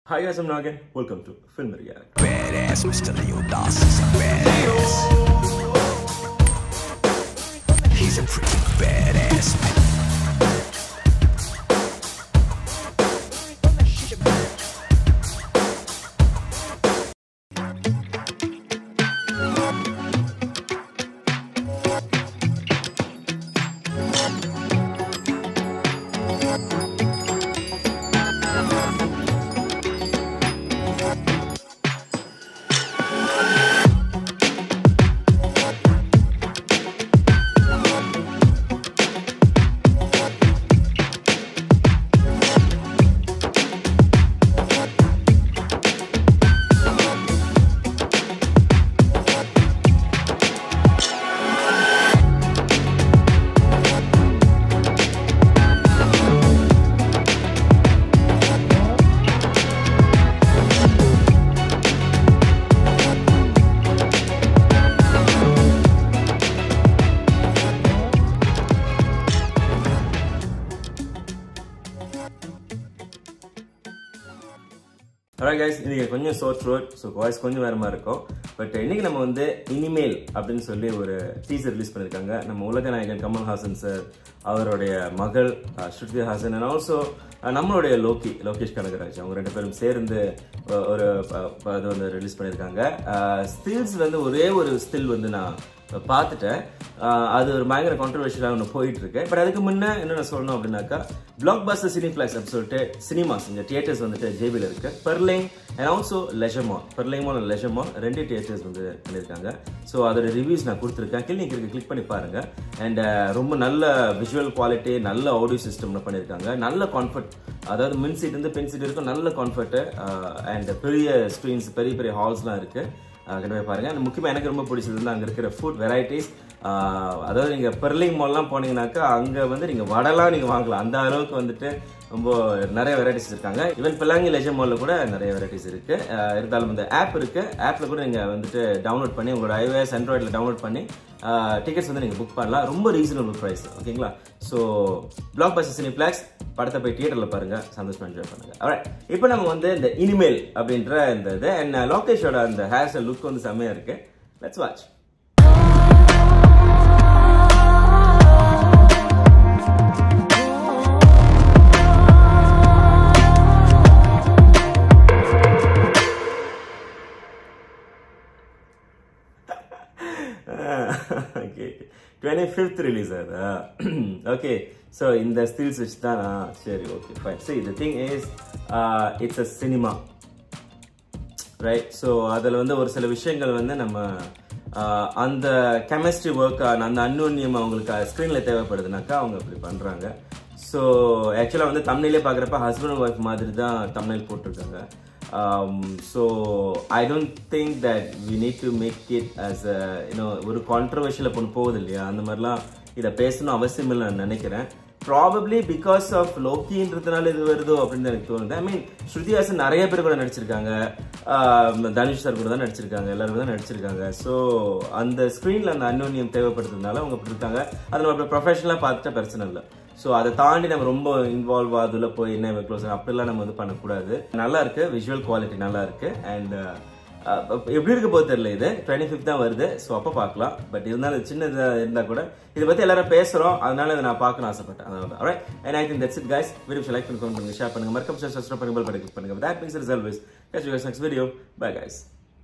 Hi guys, I'm Nagan. Welcome to Film React. Badass, Mr. Leo Doss is a badass. He's a pretty badass. Alright guys, இன்னைக்கு கொஞ்சம் சோர் throat so voice கொஞ்சம் வேற மாதிரி இருக்கும் but இன்னைக்கு நம்ம வந்து இனிமேல் அப்படின்னு சொல்லி ஒரு டீசர் ரிலீஸ் பண்ணியிருக்காங்க நம்ம உலக நாயகன் கமல்ஹாசன் சார் அவருடைய மகள் அஹ், ஸ்ருதி ஹாசன் அண்ட் ஆல்சோ நம்மளுடைய லோகி லோகேஷ் கனகராஜ் அவங்க ரெண்டு பேரும் சேர்ந்து அஹ், ஒரு அஹ், ப- இது வந்து ரிலீஸ் பண்ணியிருக்காங்க ஸ்டில்ஸ் வந்து ஒரே ஒரு ஸ்டில் வந்து நான் பார்த்துட்டேன் ஆஹ் அது ஒரு பயங்கர கான்ட்ரவர்ஷியலாக ஒன்று போயிட்டு இருக்கு பட் அதுக்கு முன்னே என்ன சொல்லணும் அப்படின்னாக்கா பிளாக் பஸ்டர் சினிப்ளெக்ஸ் அப்படின்னு சொல்லிட்டு சினிமாஸ் இந்த தியேட்டர்ஸ் வந்துட்டு ஜேபியில் இருக்கு பெர்லிங் அண்ட் ஆல்சோ லெஷமால் பெர்லிங் மால் லெஷமால் ரெண்டு தியேட்டர்ஸ் வந்து பண்ணியிருக்காங்க ஸோ அதோட ரிவ்யூஸ் நான் கொடுத்துருக்கேன் கிளினிக் இருக்கு கிளிக் பண்ணி பாருங்க அண்ட் ரொம்ப நல்ல விஷுவல் குவாலிட்டி நல்ல ஆடியோ சிஸ்டம்ல பண்ணியிருக்காங்க நல்ல கான்ஃபர்ட் அதாவது மின் சீட் இருந்து பென் சீட் இருக்கும் நல்ல கான்ஃபர்ட் அண்ட் பெரிய ஸ்க்ரீன்ஸ் பெரிய பெரிய ஹால்ஸ்லாம் இருக்கு கண்டிப்பாக பாருங்க and முக்கியமாக எனக்கு ரொம்ப பிடிச்சது வந்து அங்கே இருக்கிற ஃபுட் வெரைட்டிஸ் அதாவது நீங்கள் பெர்லிங் மால்லாம் போனீங்கன்னாக்கா அங்கே வந்து நீங்கள் வடைலாம் நீங்கள் வாங்கலாம் அந்த அளவுக்கு வந்துட்டு ரொம்ப நிறைய வெரைட்டிஸ் இருக்காங்க ஈவன் பிள்ளாங்கி லெஜர் மாலில் கூட நிறைய வெரைட்டிஸ் இருக்கு ஆஹ் இருந்தாலும் இந்த ஆப் இருக்கு ஆப்பில் கூட நீங்கள் வந்துட்டு டவுன்லோட் பண்ணி உங்களோட ஐஓஎஸ் ஆண்ட்ராய்டில் டவுன்லோட் பண்ணி டிக்கெட்ஸ் வந்து நீங்கள் புக் பண்ணலாம் ரொம்ப ரீசனபிள் ப்ரைஸ் ஓகேங்களா ஸோ பிளாக் பஸ் சினிப்ளாக்ஸ் படத்தை போய் தியேட்டரில் பாருங்க சந்தோஷமா என்ஜாய் பண்ணுங்க alright இப்போ நம்ம வந்து இந்த இனிமேல் அப்படின்ற இந்த இது அண்ட் லோகேஷோட அந்த ஹேர் ஸ்டைல் லுக் வந்து செம்மையா இருக்கு let's watch okay twenty fifth release ஆகுதா ஓகே ஸோ இந்த ஸ்டில்ஸ் வச்சு தான் நான் சரி ஓகே ஃபைன் சரி the thing is it's a cinema right so அதில் வந்து ஒரு சில விஷயங்கள் வந்து நம்ம ஆஹ், அந்த கெமிஸ்ட்ரி ஒர்க் அந்த அந்யோன்யம் அவங்களுக்கு ஸ்க்ரீனில் தேவைப்படுதுனாக்கா அவங்க அப்படி பண்ணுறாங்க ஸோ ஆக்சுவலாக வந்து தமிழ்லேயே பார்க்குறப்ப ஹஸ்பண்ட் அண்ட் ஒய்ஃப் மாதிரி தான் தமிழ் போட்டிருக்காங்க so I don't think that we need to make it as a you know ஒரு கான்ட்ரவர்ஷியல் பொண்ணு போகுது இல்லையா அந்த மாதிரிலாம் இதை பேசணும் அவசியம் இல்லை நான் நினைக்கிறேன் ப்ராபப்ளி பிகாஸ் ஆஃப் லோக்கின்றதுனால இது வருதோ அப்படின்னு எனக்கு தோணுது ஐ மீன் ஸ்ருதி ஹாசன் நிறைய பேர் கூட நடிச்சிருக்காங்க ஆஹ் தனுஷ் சார் கூட தான் நடிச்சிருக்காங்க எல்லாரும் தான் நடிச்சிருக்காங்க ஸோ அந்த ஸ்க்ரீனில் அந்த அன்னோன்யம் தேவைப்படுறதுனால அவங்க அப்படி இருக்காங்க அது நம்ம ப்ரொஃபஷனலாக பார்த்துட்டா பிரச்சனை இல்லை ஸோ அதை தாண்டி நம்ம ரொம்ப இன்வால்வ் ஆகுதுல போய் என்ன க்ளோஸ் அப்படிலாம் நம்ம வந்து பண்ணக்கூடாது நல்லா இருக்கு விஷுவல் குவாலிட்டி நல்லா இருக்கு அண்ட் எப்படி இருக்க போது தெரியல இது டுவெண்ட்டி ஃபிஃப்த் தான் வருது ஸோ அப்போ பார்க்கலாம் பட் இருந்தாலும் சின்ன இதா இருந்தா கூட இதை பத்தி எல்லாரும் பேசுறோம் அதனால இதை நான் பார்க்கணும் ஆசைப்பட்டேன் அதனால alright and I think that's it guys video like பண்ணி comment பண்ணுங்க ஷேர் பண்ணுங்க மறக்காம சப்ஸ்கிரைப் பண்ணுங்க பெல் பட்டன் கிளிக் பண்ணுங்க that means it is always catch you guys next video bye guys